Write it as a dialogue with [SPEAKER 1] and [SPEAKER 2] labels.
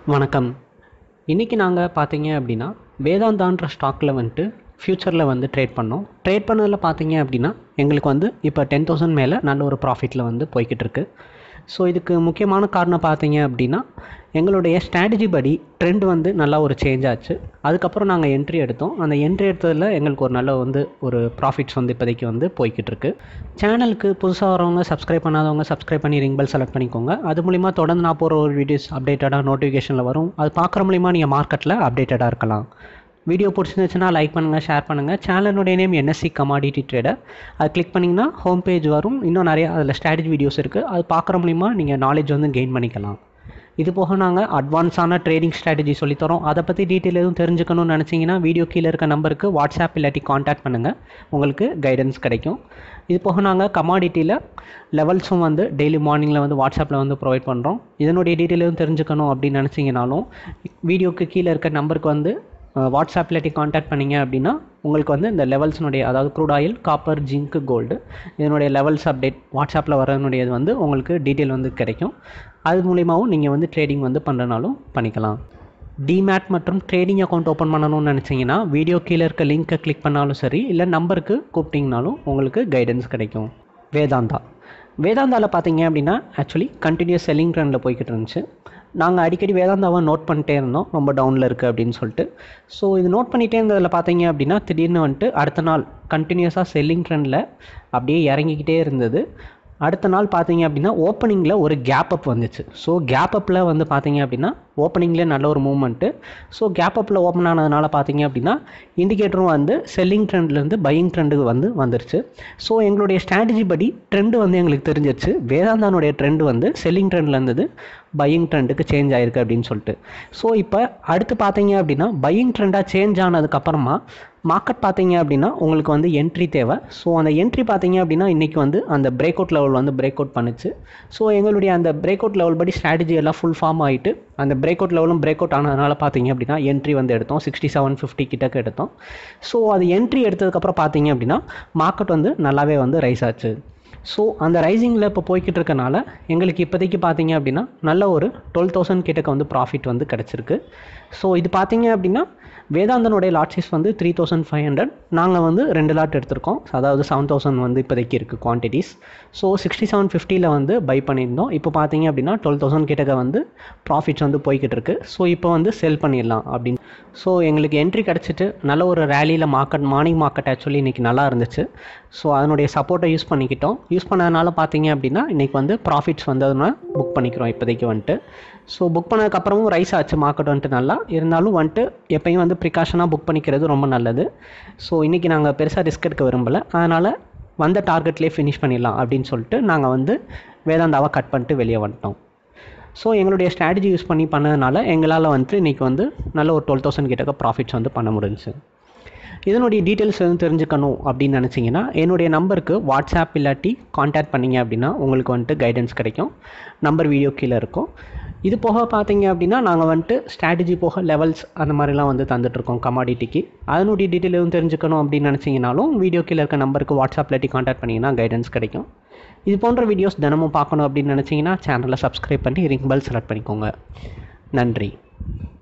[SPEAKER 1] வணக்கம் இன்றைக்கி நாங்கள் பார்த்தீங்க அப்படின்னா வேதாந்தான்ற ஸ்டாக்கில் வந்துட்டு ஃப்யூச்சரில் வந்து ட்ரேட் பண்ணோம் ட்ரேட் பண்ணதில் பார்த்தீங்க அப்படின்னா எங்களுக்கு வந்து இப்போ டென் தௌசண்ட் மேலே நல்ல ஒரு ப்ராஃபிட்டில் வந்து போய்கிட்டு இருக்கு ஸோ இதுக்கு முக்கியமான காரணம் பார்த்தீங்க அப்படின்னா எங்களுடைய ஸ்ட்ராட்டஜி படி ட்ரெண்ட் வந்து நல்லா ஒரு சேஞ்ச் ஆச்சு அதுக்கப்புறம் நாங்கள் என்ட்ரி எடுத்தோம் அந்த என்ட்ரி எடுத்ததில் எங்களுக்கு ஒரு நல்ல வந்து ஒரு ப்ராஃபிட்ஸ் வந்து இப்போதைக்கு வந்து போய்கிட்டு இருக்கு சேனலுக்கு புதுசாக வரவங்க சப்ஸ்கிரைப் பண்ணாதவங்க சப்ஸ்கிரைப் பண்ணி ரிங் பெல் செலக்ட் பண்ணிக்கோங்க அது மூலிமா தொடர்ந்து நான் போகிற ஒரு வீடியோஸ் அப்டேட்டடாக நோட்டிஃபிகேஷனில் வரும் அது பார்க்குற மூலிமா நீங்கள் மார்க்கெட்டில் அப்டேட்டடாக இருக்கலாம் வீடியோ பிடிச்சிருந்துச்சுன்னா லைக் பண்ணுங்கள் ஷேர் பண்ணுங்கள் சேனலுடைய நேம் என்எஸ்சி கமாடிட்டி ட்ரேடர் அது கிளிக் பண்ணிங்கன்னா ஹோம் பேஜ் வரும் இன்னும் நிறைய அதில் ஸ்ட்ராட்டஜி வீடியோஸ் இருக்குது அது பார்க்குற மூலிமா நீங்கள் நாலேஜ் வந்து கெயின் பண்ணிக்கலாம் இது போக நாங்கள் அட்வான்ஸான ட்ரேடிங் ஸ்ட்ராட்டஜி சொல்லித்தரோம் அதை பற்றி டீட்டெயில் எதுவும் தெரிஞ்சுக்கணும்னு நினச்சிங்கன்னா வீடியோ கீழே இருக்க நம்பருக்கு வாட்ஸ்அப் இல்லாட்டி காண்டாக்ட் பண்ணுங்கள் உங்களுக்கு கைடன்ஸ் கிடைக்கும் இது போக நாங்கள் கமாடிட்டியில் லெவல்ஸும் வந்து டெய்லி மார்னிங்கில் வந்து வாட்ஸ்அப்பில் வந்து ப்ரொவைட் பண்ணுறோம் இதனுடைய டீட்டெயில் எதுவும் தெரிஞ்சுக்கணும் அப்படின்னு நினச்சிங்கனாலும் வீடியோக்கு கீழே இருக்க நம்பருக்கு வந்து வாட்ஸ்அப் இல்லாட்டி காண்டாக்ட் பண்ணிங்க அப்படின்னா உங்களுக்கு வந்து இந்த லெவல்ஸ்னுடைய அதாவது crude oil copper zinc gold இதனுடைய லெவல்ஸ் அப்டேட் வாட்ஸ்அப்பில் வரனுடையது வந்து உங்களுக்கு டீட்டெயில் வந்து கிடைக்கும் அது மூலியமாகவும் நீங்கள் வந்து ட்ரேடிங் வந்து பண்ணுறனாலும் பண்ணிக்கலாம் டிமேட் மற்றும் ட்ரேடிங் அக்கௌண்ட் ஓப்பன் பண்ணணும்னு நினச்சிங்கன்னா வீடியோ கீழே இருக்க லிங்க்கை கிளிக் பண்ணாலும் சரி இல்லை நம்பருக்கு கூப்பிட்டிங்கனாலும் உங்களுக்கு கைடன்ஸ் கிடைக்கும் வேதாந்தா வேதாந்தாவில் பார்த்தீங்க அப்படின்னா ஆக்சுவலி கண்டினியூஸ் செல்லிங் ட்ரெண்டில் போய்கிட்டு இருந்துச்சு நாங்கள் அடிக்கடி வேதாந்தாவை நோட் பண்ணிட்டே இருந்தோம் ரொம்ப டவுனில் இருக்குது அப்படின்னு சொல்லிட்டு ஸோ இது நோட் பண்ணிகிட்டே இருந்ததில் பார்த்தீங்க அப்படின்னா திடீர்னு வந்துட்டு அடுத்த நாள் கண்டினியூஸாக செல்லிங் ட்ரெண்டில் அப்படியே இறங்கிக்கிட்டே இருந்தது அடுத்த நாள் பார்த்தீங்க அப்படின்னா ஓப்பனிங்கில் ஒரு கேப் அப் வந்துச்சு ஸோ கேப் அப்பில் வந்து பார்த்தீங்க அப்படின்னா ஓப்பனிங்லேயே நல்ல ஒரு மூவ்மெண்ட்டு ஸோ கேப் அப்பில் ஓப்பன் ஆனதுனால பார்த்தீங்க அப்படின்னா இண்டிகேட்டரும் வந்து செல்லிங் ட்ரெண்ட்லேருந்து பையிங் ட்ரெண்டுக்கு வந்து வந்துருச்சு ஸோ எங்களுடைய ஸ்ட்ராட்டஜி படி ட்ரெண்டு வந்து எங்களுக்கு தெரிஞ்சிருச்சு வேதாந்தானுடைய ட்ரெண்டு வந்து செல்லிங் ட்ரெண்டில் இருந்தது பையிங் ட்ரெண்டுக்கு சேஞ்ச் ஆயிருக்கு அப்படின்னு சொல்லிட்டு ஸோ இப்போ அடுத்து பார்த்தீங்க அப்படின்னா பையிங் ட்ரெண்டாக சேஞ்ச் ஆனதுக்கப்புறமா மார்க்கெட் பார்த்தீங்க அப்படின்னா உங்களுக்கு வந்து என்ட்ரி தேவை ஸோ அந்த என்ட்ரி பார்த்தீங்க அப்படின்னா இன்றைக்கி வந்து அந்த பிரேக் அவுட் லெவல் வந்து பிரேக் அவுட் பண்ணுச்சு ஸோ எங்களுடைய அந்த பிரேக் அவுட் லெவல் படி ஸ்ட்ராட்டஜி எல்லாம் ஃபுல் ஃபார்ம் ஆகிட்டு அந்த பிரேக் அவுட் லெவலும் பிரேக் அவுட் ஆனதுனால பார்த்தீங்க அப்படின்னா என்ட்ரி வந்து எடுத்தோம் சிக்ஸ்டி செவன் ஃபிஃப்டி கிட்டக்கு எடுத்தோம் ஸோ அது என்ட்ரி எடுத்ததுக்கப்புறம் பார்த்தீங்க அப்படின்னா மார்க்கெட் வந்து நல்லாவே வந்து ரைஸ் ஆச்சு ஸோ அந்த ரைசிங்கில் இப்போ போய்கிட்டு இருக்கனால எங்களுக்கு இப்போதைக்கு பார்த்தீங்க அப்படின்னா நல்ல ஒரு டுவெல் தௌசண்ட் கிட்டக்க வந்து ப்ராஃபிட் வந்து கிடச்சிருக்கு ஸோ இது பார்த்தீங்க அப்படின்னா வேதாந்தனுடைய லாட் சைஸ் வந்து த்ரீ தௌசண்ட் ஃபைவ் ஹண்ட்ரட் நாங்கள் வந்து ரெண்டு லாட் எடுத்திருக்கோம் அதாவது செவன் தௌசண்ட் வந்து இப்போதைக்கு இருக்குது குவான்டிட்டிஸ் ஸோ சிக்ஸ்டி செவன் ஃபிஃப்டியில் வந்து பை பண்ணியிருந்தோம் இப்போ பார்த்தீங்க அப்படின்னா டுவெல் தௌசண்ட் கிட்டக்க வந்து ப்ராஃபிட்ஸ் வந்து போய்கிட்டு இருக்கு ஸோ இப்போ வந்து செல் பண்ணிடலாம் அப்படின்னு ஸோ எங்களுக்கு என்ட்ரி கிடச்சிட்டு நல்ல ஒரு ரேலியில் மார்க்கெட் மார்னிங் மார்க்கெட் ஆக்சுவலி இன்றைக்கி நல்லா இருந்துச்சு ஸோ அதனுடைய சப்போர்ட்டை யூஸ் பண்ணிக்கிட்டோம் யூஸ் பண்ணதுனால பார்த்தீங்க அப்படின்னா இன்றைக்கி வந்து ப்ராஃபிட்ஸ் வந்ததுன்னா புக் பண்ணிக்கிறோம் இப்போதைக்கு வந்துட்டு ஸோ புக் பண்ணதுக்கப்புறமும் ரைஸ் ஆச்சு மார்க்கெட் வந்துட்டு நல்லா இருந்தாலும் வந்துட்டு எப்பயும் வந்து ப்ரிகாஷனாக புக் பண்ணிக்கிறது ரொம்ப நல்லது ஸோ இன்றைக்கி நாங்கள் பெருசாக ரிஸ்க் எடுக்க விரும்பலை அதனால் வந்த டார்கெட்லேயே ஃபினிஷ் பண்ணிடலாம் அப்படின்னு சொல்லிட்டு நாங்கள் வந்து வேதாந்தாவை கட் பண்ணிட்டு வெளியே வந்துட்டோம் ஸோ எங்களுடைய ஸ்ட்ராட்டஜி யூஸ் பண்ணி பண்ணதுனால எங்களால் வந்துட்டு இன்றைக்கி வந்து நல்ல ஒரு டுவெல் தௌசண்ட் கிட்டக்க ப்ராஃபிட்ஸ் வந்து பண்ண முடிஞ்சுச்சு இதனுடைய டீட்டெயில்ஸ் எதுவும் தெரிஞ்சுக்கணும் அப்படின்னு நினச்சிங்கன்னா என்னுடைய நம்பருக்கு வாட்ஸ்அப் இல்லாட்டி காண்டாக்ட் பண்ணிங்க அப்படின்னா உங்களுக்கு வந்துட்டு கைடன்ஸ் கிடைக்கும் நம்பர் வீடியோ கீழே இருக்கும் இது போக பார்த்தீங்க அப்படின்னா நாங்கள் வந்துட்டு ஸ்ட்ராட்டஜி போக லெவல்ஸ் அந்த மாதிரிலாம் வந்து தந்துட்டுருக்கோம் கமாடிட்டிக்கு அதனுடைய டீட்டெயில் எதுவும் தெரிஞ்சுக்கணும் அப்படின்னு நினச்சிங்கனாலும் வீடியோ கீழே இருக்க நம்பருக்கு வாட்ஸ்அப் இல்லாட்டி காண்டாக்ட் பண்ணிங்கன்னா கைடன்ஸ் கிடைக்கும் இது போன்ற வீடியோஸ் தினமும் பார்க்கணும் அப்படின்னு நினச்சிங்கன்னா சேனலை சப்ஸ்கிரைப் பண்ணி ரிங் பெல் செலக்ட் பண்ணிக்கோங்க நன்றி